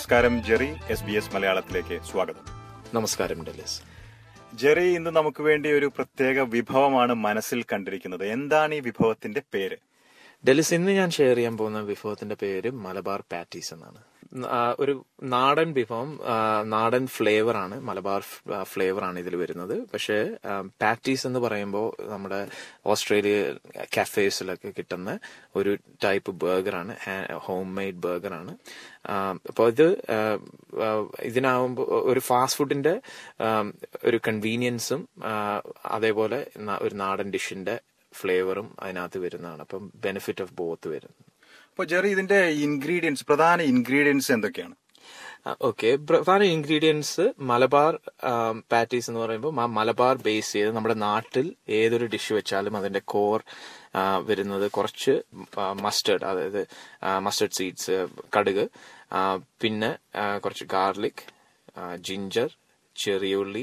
നമസ്കാരം Jerry S B S മലയാളത്തിലേക്ക് സ്വാഗതം നമസ്കാരം ഡെലിസ് ജെറി ഇന്ന് നമുക്ക് വേണ്ടി ഒരു പ്രത്യേക വിഭവമാണ് മനസ്സിൽ കണ്ടിരിക്കുന്നത് എന്താണ് ഈ വിഭവത്തിന്റെ പേര് ഡെലിസ് ഇന്ന് ഞാൻ ഷെയർ ചെയ്യാൻ പോകുന്ന വിഭവത്തിന്റെ പേര് മലബാർ പാറ്റീസ് എന്നാണ് ആ, ഒരു നാടൻ വിഭവം ആ, നാടൻ ഫ്ലേവർ ആണ് മലബാർ ഫ്ലേവർ ആണ് ഇതിൽ വരുന്നത് പക്ഷേ പാറ്റീസ് എന്ന് പറയുമ്പോൾ നമ്മുടെ ഓസ്ട്രേലിയ കഫേസിലൊക്കെ കിട്ടുന്ന ഒരു ടൈപ്പ് ബർഗറാണ് ഹോം മെയ്ഡ് ബർഗറാണ് അപ്പോൾ ഇത് ആ, ആ, ഇതിനാവുമ്പോൾ ഒരു ഫാസ്റ്റ് ഫുഡിന്റെ ആ, ഒരു കൺവീനിയൻസും ആ, അതേപോലെ ന- ഒരു നാടൻ ഡിഷിന്റെ ഫ്ലേവറും അതിനകത്ത് വരുന്നതാണ് അപ്പം ബെനിഫിറ്റ് ഓഫ് ബോത്ത് വരുന്നു അപ്പോൾ ജെറി ഇതിന്റെ ഇൻഗ്രീഡിയൻസ് പ്രധാന ഇൻഗ്രീഡിയൻസ് എന്തൊക്കെയാണ് ഓക്കെ പ്രധാന ഇൻഗ്രീഡിയൻസ് മലബാർ പാറ്റീസ് എന്ന് പറയുമ്പോൾ മ- മലബാർ ബേസ് ചെയ്ത് നമ്മുടെ നാട്ടിൽ ഏതൊരു ഡിഷ് വെച്ചാലും അതിന്റെ കോർ വരുന്നത് കുറച്ച് മസ്റ്റേർഡ് അതായത് മസ്റ്റേർഡ് സീഡ്സ് കടുക് ആ, പിന്നെ ആ, കുറച്ച് ഗാർലിക് ജിഞ്ചർ ചെറിയുള്ളി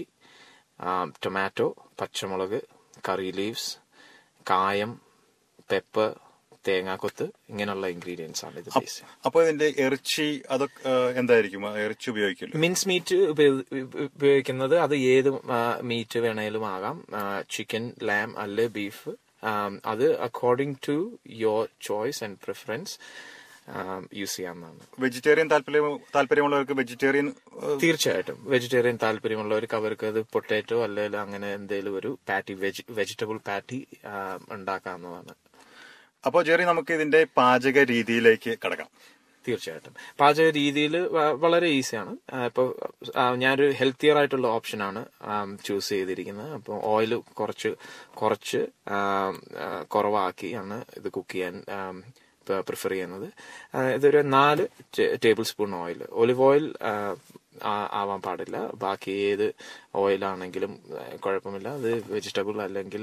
ടൊമാറ്റോ പച്ചമുളക് കറി ലീവ്സ് കായം പെപ്പർ തേങ്ങാക്കൊത്ത് ഇങ്ങനെയുള്ള ഇൻഗ്രീഡിയൻസ് ആണ് ഇത് ബേസ് അപ്പോൾ ഇതിന്റെ ഇറച്ചി അതൊക്കെ ആ, എന്തായിരിക്കും ആ, ഇറച്ചി ഉപയോഗിക്കില്ല മിൻസ് മീറ്റ് ഉപയോഗിക്കുന്നത് അത് ഏത് മീറ്റ് വേണേലും ആകാം ചിക്കൻ ലാം അല്ലെ ബീഫ് അത് according to your choice and preference use ചെയ്യാവുന്നതാണ് വെജിറ്റേറിയൻ താല്പര്യം താല്പര്യമുള്ളവർക്ക് വെജിറ്റേറിയൻ തീർച്ചയായിട്ടും വെജിറ്റേറിയൻ താല്പര്യമുള്ളവർക്ക് അവർക്ക് അത് പൊട്ടാറ്റോ അല്ലെങ്കിൽ അങ്ങനെ എന്തെങ്കിലും ഒരു പാറ്റി വെജിറ്റബിൾ പാറ്റി ഉണ്ടാക്കാവുന്നതാണ് അപ്പോൾ ജെറി നമുക്ക് ഇതിന്റെ പാചക രീതിയിലേക്ക് കടക്കാം തീർച്ചയായിട്ടും പാചക രീതിയിൽ വളരെ ഈസിയാണ് ഇപ്പോൾ ഞാനൊരു ഹെൽത്തിയർ ആയിട്ടുള്ള ഓപ്ഷനാണ് ചൂസ് ചെയ്തിരിക്കുന്നത് അപ്പോൾ ഓയിൽ കുറച്ച് കുറച്ച് ആ, ആ, കുറവാക്കിയാണ് ഇത് കുക്ക് ചെയ്യാൻ പ്രിഫർ ചെയ്യുന്നത് ആ, ഇതൊരു നാല് tablespoon oil olive oil ആവാൻ പാടില്ല ബാക്കി ഏത് ഓയിലാണെങ്കിലും ആ, കുഴപ്പമില്ല അത് വെജിറ്റബിൾ അല്ലെങ്കിൽ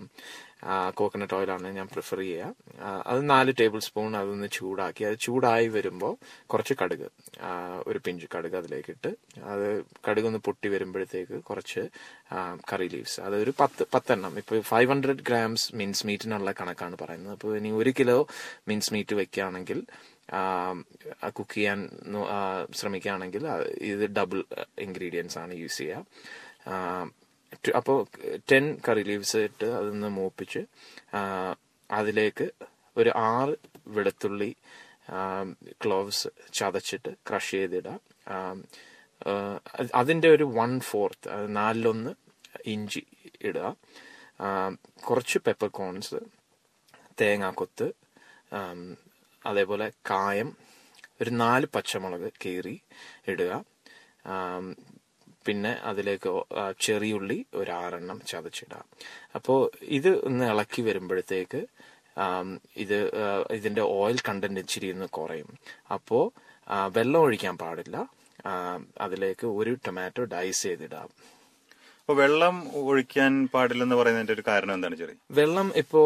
കോക്കനട്ട് ഓയിലാണ് ഞാൻ പ്രിഫർ ചെയ്യുക ആ, അത് നാല് ടേബിൾ സ്പൂൺ അതൊന്ന് ചൂടാക്കി അത് ചൂടായി വരുമ്പോൾ കുറച്ച് കടുക് ആ, ഒരു പിഞ്ച് കടുക് അതിലേക്ക് ഇട്ട് അത് കടുക് ഒന്ന് പൊട്ടി വരുമ്പോഴത്തേക്ക് കുറച്ച് കറി ലീവ്സ് അത് ഒരു പത്ത് പത്തെണ്ണം ഇപ്പോൾ ഫൈവ് ഹൺഡ്രഡ് ഗ്രാംസ് മിൻസ് മീറ്റിനുള്ള കണക്കാണ് പറയുന്നത് അപ്പോൾ ഇനി ഒരു കിലോ മിൻസ് മീറ്റ് വെക്കുകയാണെങ്കിൽ കുക്ക് ചെയ്യാൻ നോ- ആ, ശ്രമിക്കുകയാണെങ്കിൽ ആ, ഇത് ഡബിൾ ഇൻഗ്രീഡിയൻസ് ആണ് യൂസ് ചെയ്യുക ആ, ടു- അപ്പോൾ ടെൻ കറി ലീവ്സ് ഇട്ട് അതൊന്ന് മൂപ്പിച്ച് ആ, അതിലേക്ക് ഒരു ആറ് വെളുത്തുള്ളി ക്ലോവ്സ് ചതച്ചിട്ട് ക്രഷ് ചെയ്തിടാം ആ, ആ, അതിന്റെ ഒരു വൺ ഫോർത്ത് നാലിലൊന്ന് ഇഞ്ചി ഇടുക ആ, കുറച്ച് പെപ്പർ കോൺസ് തേങ്ങാക്കൊത്ത് ആം, അതേപോലെ കായം ഒരു നാല് പച്ചമുളക് കീറി ഇടുക ആം, പിന്നെ അതിലേക്ക് ഒ- ആ, ചെറിയുള്ളി ഒരു ആറെണ്ണം ചതച്ചിടുക അപ്പോൾ ഇത് ഒന്ന് ഇളക്കി വരുമ്പോഴത്തേക്ക് ആം, ഇത് ആ, ഇതിന്റെ ഓയിൽ കണ്ടന്റ് ഇച്ചിരി ഒന്ന് കുറയും അപ്പോൾ വെള്ളം ഒഴിക്കാൻ പാടില്ല ആ, അതിലേക്ക് ഒരു ടൊമാറ്റോ ഡൈസ് ചെയ്തിടാം അപ്പോൾ വെള്ളം ഒഴിക്കാൻ പാടില്ലെന്ന് പറയുന്നതിന്റെ ഒരു കാരണം എന്താണ് ജെറി വെള്ളം ഇപ്പോ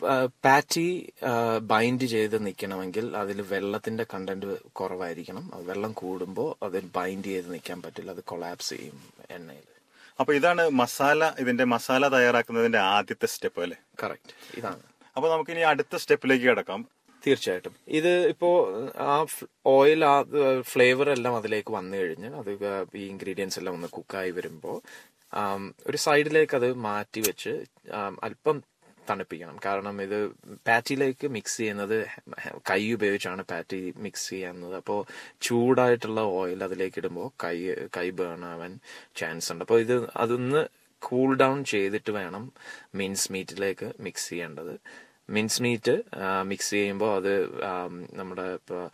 പാറ്റി ബൈൻഡ് ചെയ്ത് നിൽക്കണമെങ്കിൽ അതിൽ വെള്ളത്തിന്റെ കണ്ടന്റ് കുറവായിരിക്കണം അത് വെള്ളം കൂടുമ്പോൾ അതിൽ ബൈൻഡ് ചെയ്ത് നിൽക്കാൻ പറ്റില്ല അത് കൊളാപ്സ് ചെയ്യും എണ്ണയിൽ അപ്പോൾ ഇതാണ് മസാല ഇതിന്റെ മസാല തയ്യാറാക്കുന്നതിന്റെ ആദ്യത്തെ സ്റ്റെപ്പ് അല്ലേ കറക്റ്റ് ഇതാണ് അപ്പോൾ നമുക്കിനി അടുത്ത സ്റ്റെപ്പിലേക്ക് കിടക്കാം തീർച്ചയായിട്ടും ഇത് ഇപ്പോ ആ ഓയിൽ ആ ഫ്ലേവർ എല്ലാം അതിലേക്ക് വന്നു കഴിഞ്ഞ് അത് ഈ ഇൻഗ്രീഡിയൻസ് എല്ലാം ഒന്ന് കുക്കായി വരുമ്പോൾ ഒരു സൈഡിലേക്ക് അത് മാറ്റി വെച്ച് ആം, അല്പം തണുപ്പിക്കണം കാരണം ഇത് പാറ്റിയിലേക്ക് മിക്സ് ചെയ്യുന്നത് കൈ ഉപയോഗിച്ചാണ് പാറ്റി മിക്സ് ചെയ്യുന്നത് അപ്പോൾ ചൂടായിട്ടുള്ള ഓയിൽ അതിലേക്ക് ഇടുമ്പോൾ കൈ കൈ ബേൺ ആവാൻ ചാൻസ് ഉണ്ട് അപ്പോൾ ഇത് അതൊന്ന് കൂൾ ഡൗൺ ചെയ്തിട്ട് വേണം മിൻസ് മീറ്റിലേക്ക് മിക്സ് ചെയ്യേണ്ടത് മിൻസ് മീറ്റ് മിക്സ് ചെയ്യുമ്പോൾ അത് ആം, നമ്മുടെ ഇപ്പോൾ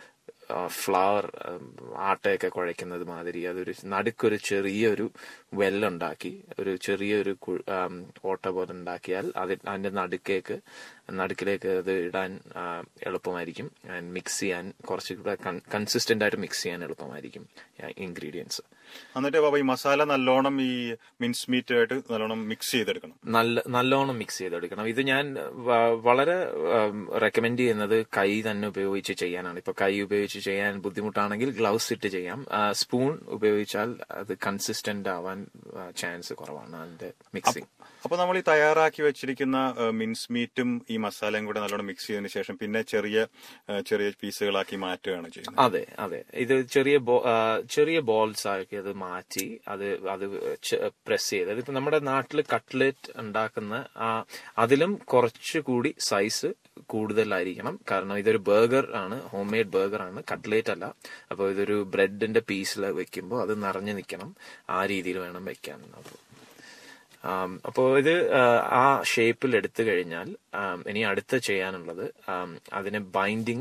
ഫ്ലവർ ആട്ടയൊക്കെ കുഴയ്ക്കുന്നത് മാതിരി അതൊരു നടുക്കൊരു ചെറിയൊരു വെല്ലുണ്ടാക്കി ഒരു ചെറിയൊരു കു- ആം, ഓട്ട പോലെ ഉണ്ടാക്കിയാൽ അത് അതിന്റെ നടുക്കേക്ക് നടുക്കിലേക്ക് അത് ഇടാൻ ആ, എളുപ്പമായിരിക്കും മിക്സ് ചെയ്യാൻ കുറച്ചുകൂടെ കൺസിസ്റ്റന്റ് ആയിട്ട് മിക്സ് ചെയ്യാൻ എളുപ്പമായിരിക്കും ഇൻഗ്രീഡിയൻസ് എന്നിട്ട് ബാബा ഈ മസാല നല്ലോണം ഈ മിൻസ് മീറ്റ് ആയിട്ട് നല്ലോണം മിക്സ് ചെയ്തെടുക്കണം നല്ല നല്ലോണം മിക്സ് ചെയ്തെടുക്കണം ഇത് ഞാൻ വ- വളരെ റെക്കമെൻഡ് ചെയ്യുന്നത് കൈ തന്നെ ഉപയോഗിച്ച് ചെയ്യാനാണ് ഇപ്പൊ കൈ ഉപയോഗിച്ച് ചെയ്യാൻ ബുദ്ധിമുട്ടാണെങ്കിൽ ഗ്ലൗസ് ഇട്ട് ചെയ്യാം സ്പൂൺ ഉപയോഗിച്ചാൽ അത് കൺസിസ്റ്റന്റ് ആവാൻ പോവാൻ ചാൻസ് കുറവാണ് അതിന്റെ മിക്സിങ് അപ്പൊ നമ്മൾ ഈ തയ്യാറാക്കി വെച്ചിരിക്കുന്ന മിൻസ് മീറ്റും ഈ മസാലയും കൂടെ നല്ലോണം മിക്സ് ചെയ്തതിനു ശേഷം പിന്നെ ചെറിയ ആ, ചെറിയ പീസുകളാക്കി മാറ്റുകയാണ് ചെയ്യുന്നത് അതെ അതെ ഇത് ചെറിയ ബോ- ആ, ചെറിയ ബോൾസ് ആക്കി അത് മാറ്റി അത് അത് പ്രസ് ചെയ്ത് അതിപ്പോ നമ്മുടെ നാട്ടിൽ കട്ട്ലറ്റ് ഉണ്ടാക്കുന്ന ആ അതിലും കുറച്ചുകൂടി സൈസ് കൂടുതലായിരിക്കണം കാരണം ഇതൊരു ബർഗർ ആണ് ഹോം മെയ്ഡ് ബർഗർ ആണ് കട്ട്ലേറ്റ് അല്ല അപ്പോൾ ഇതൊരു ബ്രെഡിന്റെ പീസിൽ വെക്കുമ്പോൾ അത് നിറഞ്ഞു നിൽക്കണം ആ രീതിയിൽ വേണം വെക്കാൻ അപ്പോൾ അപ്പോൾ ഇത് ആ, ആ ഷേപ്പിൽ എടുത്തു കഴിഞ്ഞാൽ ആം, ഇനി അടുത്ത ചെയ്യാനുള്ളത് ആം, അതിന് ബൈൻഡിങ്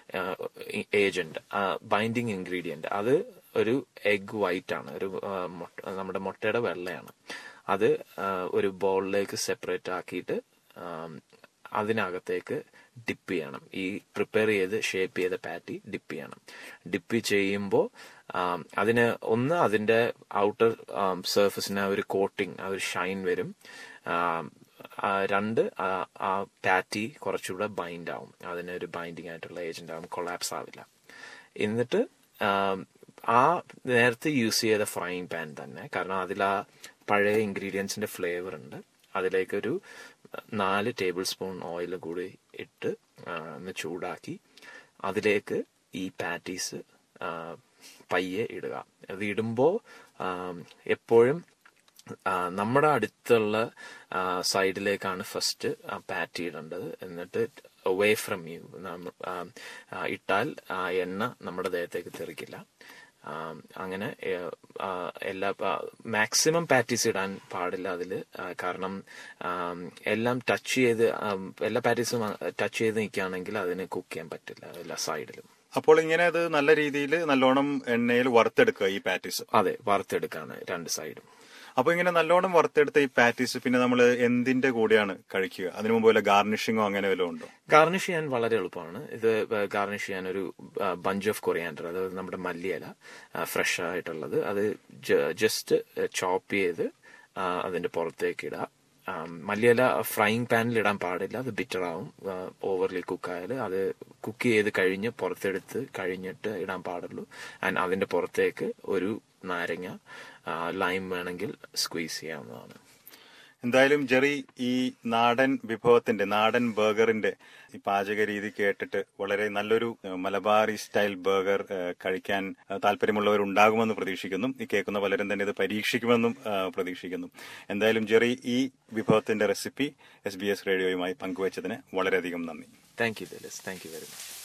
ഏജന്റ് ബൈൻഡിങ് ഇൻഗ്രീഡിയന്റ് അത് ഒരു എഗ് വൈറ്റ് ആണ് ഒരു ആ, മുട്ട- നമ്മുടെ മുട്ടയുടെ വെള്ളയാണ് അത് ആ, ഒരു ബൗളിലേക്ക് സെപ്പറേറ്റ് ആക്കിയിട്ട് ആം, അതിനകത്തേക്ക് ഡിപ്പ് ചെയ്യണം ഈ പ്രിപ്പയർ ചെയ്ത് ഷേപ്പ് ചെയ്ത പാറ്റി ഡിപ്പ് ചെയ്യണം ഡിപ്പ് ചെയ്യുമ്പോൾ അതിന് ഒന്ന് അതിന്റെ ഔട്ടർ സർഫസിന് ആ ഒരു കോട്ടിങ് ആ ഒരു ഷൈൻ വരും ആം, ആ, രണ്ട് ആ ആ പാറ്റി കുറച്ചുകൂടെ ബൈൻഡ് ആവും അതിനൊരു ബൈൻഡിങ് ആയിട്ടുള്ള ഏജന്റ് ആവും കൊളാപ്സ് ആവില്ല എന്നിട്ട് ആം, ആ നേരത്തെ യൂസ് ചെയ്ത ഫ്രൈങ് പാൻ തന്നെ കാരണം അതിൽ ആ പഴയ ഇൻഗ്രീഡിയൻസിന്റെ ഫ്ലേവർ ഉണ്ട് അതിലേക്ക് ഒരു നാല് ടേബിൾ സ്പൂൺ ഓയിൽ കൂടി ഇട്ട് ആ, ഒന്ന് ചൂടാക്കി അതിലേക്ക് ഈ പാറ്റീസ് പയ്യെ ഇടുക അത് ഇടുമ്പോൾ എപ്പോഴും ആ, നമ്മുടെ അടുത്തുള്ള സൈഡിലേക്കാണ് ഫസ്റ്റ് പാറ്റി ഇടേണ്ടത് എന്നിട്ട് അവേ ഫ്രം യു ഇട്ടാൽ ആ എണ്ണ നമ്മുടെ ദേഹത്തേക്ക് തെറിക്കില്ല ആ, അങ്ങനെ ഏ, ആ, എല്ലാ മാക്സിമം പാറ്റീസ് ഇടാൻ പാടില്ല അതിൽ കാരണം ആ, എല്ലാം ടച്ച് ചെയ്ത് ആ, എല്ലാ പാറ്റീസും ടച്ച് ചെയ്ത് നിൽക്കുകയാണെങ്കിൽ അതിന് കുക്ക് ചെയ്യാൻ പറ്റില്ല എല്ലാ സൈഡിലും അപ്പോൾ ഇങ്ങനെ അത് നല്ല രീതിയിൽ നല്ലോണം എണ്ണയിൽ വറുത്തെടുക്കുക ഈ പാറ്റീസ് അതെ വറുത്തെടുക്കാണ് രണ്ട് സൈഡും അപ്പൊ ഇങ്ങനെ നല്ലോണം വറുത്തെടുത്ത ഈ പാറ്റീസ് പിന്നെ നമ്മൾ എന്തിന്റെ കൂടെയാണ് കഴിക്കുക അതിനു മുമ്പ് വല്ല ഗാർണിഷിങ്ങോ അങ്ങനെ വല്ലതും ഉണ്ടോ ഗാർണിഷ് ചെയ്യാൻ വളരെ എളുപ്പമാണ് ഇത് ഗാർണിഷ് ചെയ്യാൻ ഒരു ബഞ്ച് ഓഫ് കൊറിയാൻഡർ അത് നമ്മുടെ മല്ലിയില ഫ്രഷ് ആയിട്ടുള്ളത് അത് ജസ്റ്റ് ചോപ്പ് ചെയ്ത് ആ, അതിന്റെ പുറത്തേക്ക് ഇടുക ആം, മല്ലിയില ഫ്രൈയിങ് പാനിൽ ഇടാൻ പാടില്ല അത് ബിറ്റർ ആവും ഓവർലി കുക്കായാൽ അത് കുക്ക് ചെയ്ത് കഴിഞ്ഞ് പുറത്തെടുത്ത് കഴിഞ്ഞിട്ട് ഇടാൻ പാടുള്ളൂ ആൻഡ് അതിന്റെ പുറത്തേക്ക് ഒരു നാരങ്ങ ലൈം വേണമെങ്കിൽ സ്ക്വീസ് ചെയ്യാവുന്നതാണ് എന്തായാലും ജെറി ഈ നാടൻ വിഭവത്തിന്റെ നാടൻ ബർഗറിന്റെ ഈ പാചക രീതി കേട്ടിട്ട് വളരെ നല്ലൊരു ഏഹ്, മലബാറി സ്റ്റൈൽ ബർഗർ ഏഹ്, കഴിക്കാൻ ഏഹ്, താല്പര്യമുള്ളവർ ഉണ്ടാകുമെന്ന് പ്രതീക്ഷിക്കുന്നു ഈ കേൾക്കുന്ന പലരും തന്നെ ഇത് പരീക്ഷിക്കുമെന്നും ഏഹ്, പ്രതീക്ഷിക്കുന്നു എന്തായാലും ജെറി ഈ വിഭവത്തിന്റെ റെസിപ്പി എസ് ബി എസ് റേഡിയോയുമായി പങ്കുവച്ചതിന് വളരെയധികം നന്ദി thank you Dalis thank you very much